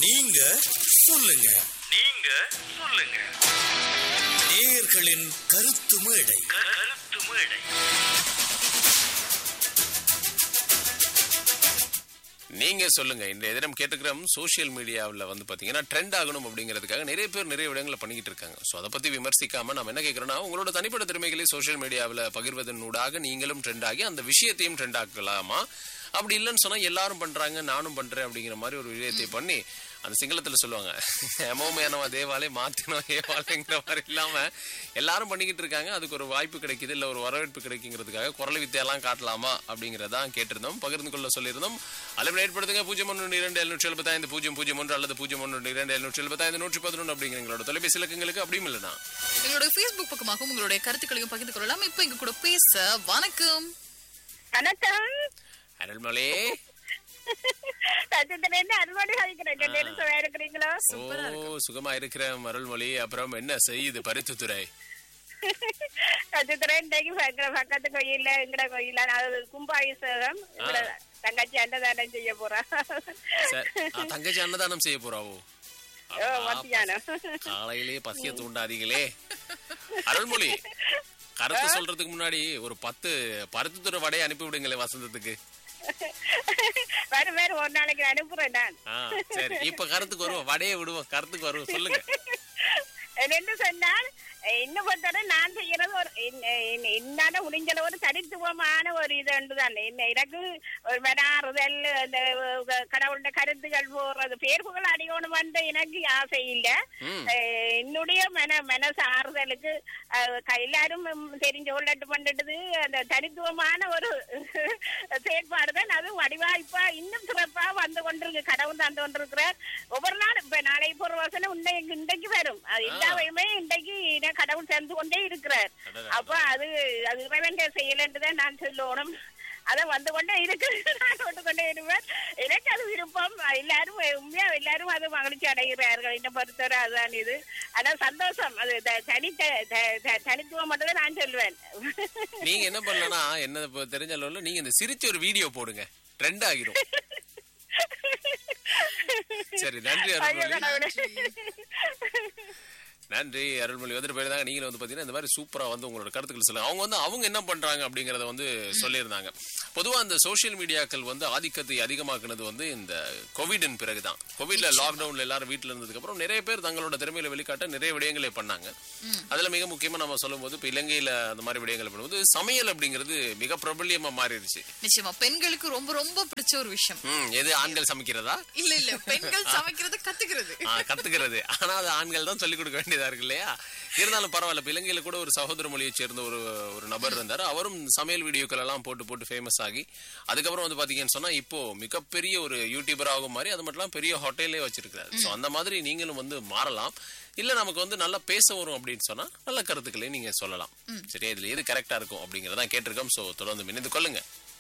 நீங்க சொல்லுங்க நீங்க சொல்லுங்க நேயர்களின் கருத்து மேடை கருத்து மேடை நீங்க சொல்லுங்க இன்றைய தினம் கேட்டுக்கிறோம் சோஷியல் மீடியாவில் வந்து பாத்தீங்கன்னா ட்ரெண்ட் ஆகணும் அப்படிங்கிறதுக்காக நிறைய பேர் நிறைய விடயங்களை பண்ணிக்கிட்டு இருக்காங்க ஸோ அதை பத்தி விமர்சிக்காம நம்ம என்ன கேட்கறோம்னா உங்களோட தனிப்பட்ட திறமைகளை சோஷியல் மீடியாவில் பகிர்வதன் ஊடாக நீங்களும் ட்ரெண்ட் ஆகி அந்த விஷயத்தையும் ட்ரெண்ட் ஆக்கலாமா அப்படி இல்லைன்னு சொன்னா எல்லாரும் பண்றாங்க நானும் பண்றேன் அப்படிங்கிற மாதிரி ஒரு விஷயத்தை பண்ணி அந்த சிங்களத்துல சொல்லுவாங்க எமோமேனவா தேவாலே மாத்தினோ ஏவாலேங்கிற மாதிரி இல்லாம எல்லாரும் பண்ணிக்கிட்டு இருக்காங்க அதுக்கு ஒரு வாய்ப்பு கிடைக்குது இல்ல ஒரு வரவேற்பு கிடைக்குங்கிறதுக்காக குரல் வித்தையெல்லாம் காட்டலாமா அப்படிங்கறதான் கேட்டிருந்தோம் பகிர்ந்து கொள்ள சொல்லியிருந்தோம் அளவு ஏற்படுத்துங்க பூஜ்ஜியம் ஒன்று இரண்டு எழுநூற்றி எழுபத்தைந்து பூஜ்ஜியம் பூஜ்ஜியம் ஒன்று அல்லது பூஜ்ஜியம் ஒன்று இரண்டு எழுநூற்றி எழுபத்தைந்து நூற்றி பதினொன்று அப்படிங்கிற எங்களோட தொலைபேசி இலக்கங்களுக்கு அப்படியும் இல்லைனா எங்களுடைய Facebook பக்கமாகவும் உங்களுடைய கருத்துக்களையும் பகிர்ந்து கொள்ளலாம் இப்ப எங்க கூட பேச வணக்கம் வணக்கம் அருள்மலே சத்தியத்திலேருந்து அறுபடி கழிக்கிறேன் ரெண்டு பேரும் சுவையா இருக்கிறீங்களோ ஓ சுகமா இருக்கிற அருள்மொழி அப்புறம் என்ன செய்யுது பருத்தித்துறை சத்தியத்திலே இன்றைக்கு எங்கட பக்கத்து கோயில்ல எங்கட கோயில்ல அது கும்பாபிஷேகம் எங்கட தங்கச்சி அன்னதானம் செய்ய போறா சரி ஆ, தங்கச்சி அன்னதானம் செய்ய போறாவோ ஓ, மத்தியானம் காலையிலேயே பசிய தூண்டாதீங்களே அருள்மொழி கருத்து சொல்றதுக்கு முன்னாடி ஒரு பத்து பருத்தித்துறை வடையை அனுப்பி விடுங்களேன் வசந்தத்துக்கு வேறு வேறு ஒரு நாளைக்கு அனுப்புறேன் நான் ஆ சரி இப்ப கருத்துக்கு வருவோம் வடையை விடுவோம் கருத்துக்கு வருவோம் சொல்லுங்க என்று சொன்னால் இன்னும் பொறுத்தவரை நான் செய்யறது ஒரு என்னால முடிஞ்ச ஒரு தனித்துவமான ஒரு இது தான் என்ன எனக்கு ஒரு மெனாறுதல் அந்த கடவுளுடைய கருத்துகள் போடுறது பேர்புகள் அடியோணும் வந்து எனக்கு ஆசை இல்ல ம். அஹ் என்னுடைய மன மனசு ஆறுதலுக்கு அஹ் க- எல்லாரும் தெரிஞ்சு கொள்ளட்டு பண்ணிட்டது அந்த தனித்துவமான ஒரு செயற்பாடு தான் அது வடிவா இப்ப இன்னும் சிறப்பா வந்து கொண்டிருக்கு கடவுள் தந்து கொண்டிருக்கிறார் ஒவ்வொரு நாள் இப்ப நாளை ஒரு வசனம் இன்றைக்கு இன்றைக்கு வரும் அது எல்லாமே இன்றைக்கு இன கடவுள் சேர்ந்து கொண்டே இருக்கிறார் அடடா. அப்ப அது அது இறைவன் செய்யலன்றுதான் நான் சொல்லணும் அத வந்து கொண்டே இருக்கு நான் கொண்டு கொண்டே இருப்பேன் எனக்கு அது விருப்பம் எல்லாரும் உண்மையா எல்லாரும் அது மகிழ்ச்சி அடைகிறார்கள் என்ன பொறுத்தவரை அதுதான் இது ஆனா சந்தோஷம் அது த- தனித்த த- த- தனித்துவம் மட்டும் தான் நான் சொல்லுவேன் நீங்க என்ன பண்ணலன்னா என்ன இப்ப தெரிஞ்ச அளவுல நீங்க இந்த சிரிச்சு ஒரு வீடியோ போடுங்க ட்ரெண்ட் ஆகிரும் சரி நன்றி ஐயோ, அருள்மொழி கடவுளே. நன்றி அருள்மொழி வந்துட்டு போயிருந்தாங்க நீங்களும் வந்து பாத்தீங்கன்னா இந்த மாதிரி சூப்பரா வந்து உங்களோட கருத்துக்கள் சொல்லுங்க அவங்க வந்து அவங்க என்ன பண்றாங்க அப்படிங்கறத வந்து சொல்லியிருந்தாங்க பொதுவா அந்த சோஷியல் மீடியாக்கள் வந்து ஆதிக்கத்தை அதிகமாக்குனது வந்து இந்த கோவிடின் பிறகுதான் கோவிட்ல லாக்டவுன்ல எல்லாரும் வீட்டுல இருந்ததுக்கு அப்புறம் நிறைய பேர் தங்களோட திறமையில வெளிக்காட்ட நிறைய விடயங்களை பண்ணாங்க அதுல மிக முக்கியமா நம்ம சொல்லும்போது இப்ப இலங்கையில அந்த மாதிரி விடயங்களை பண்ணும்போது சமையல் அப்படிங்கிறது மிக பிரபல்யமா மாறிடுச்சு நிச்சயமா பெண்களுக்கு ரொம்ப ரொம்ப பிடிச்ச ஒரு விஷயம் ம் எது ஆண்கள் சமைக்கிறதா இல்ல இல்ல பெண்கள் சமைக்கிறது கத்துக்கிறது ஆ, கத்துக்கிறது ஆனா அது ஆண்கள் தான் சொல்லிக் கொடுக்க வேண்டியதா இருக்கு இல்லையா இருந்தாலும் பரவாயில்ல இப்ப இலங்கையில கூட ஒரு சகோதர மொழியை சேர்ந்த ஒரு ஒரு நபர் இருந்தாரு அவரும் சமையல் வீடியோக்கள் எல்லாம் போட்டு போட்டு ஃபேமஸ் ஆகி அதுக்கப்புறம் வந்து பாத்தீங்கன்னு சொன்னா இப்போ மிகப்பெரிய ஒரு யூடியூபர் ஆகும் மாதிரி அது மட்டும் இல்லாம பெரிய ஹோட்டலே வச்சிருக்காரு சோ அந்த மாதிரி நீங்களும் வந்து மாறலாம் இல்ல நமக்கு வந்து நல்லா பேச வரும் அப்படின்னு சொன்னா நல்ல கருத்துக்களை நீங்க சொல்லலாம் சரியா இதுல எது கரெக்டா இருக்கும் அப்படிங்கறதான் கேட்டிருக்கோம் சோ தொடர்ந்து இணைந்து கொள்ளுங்க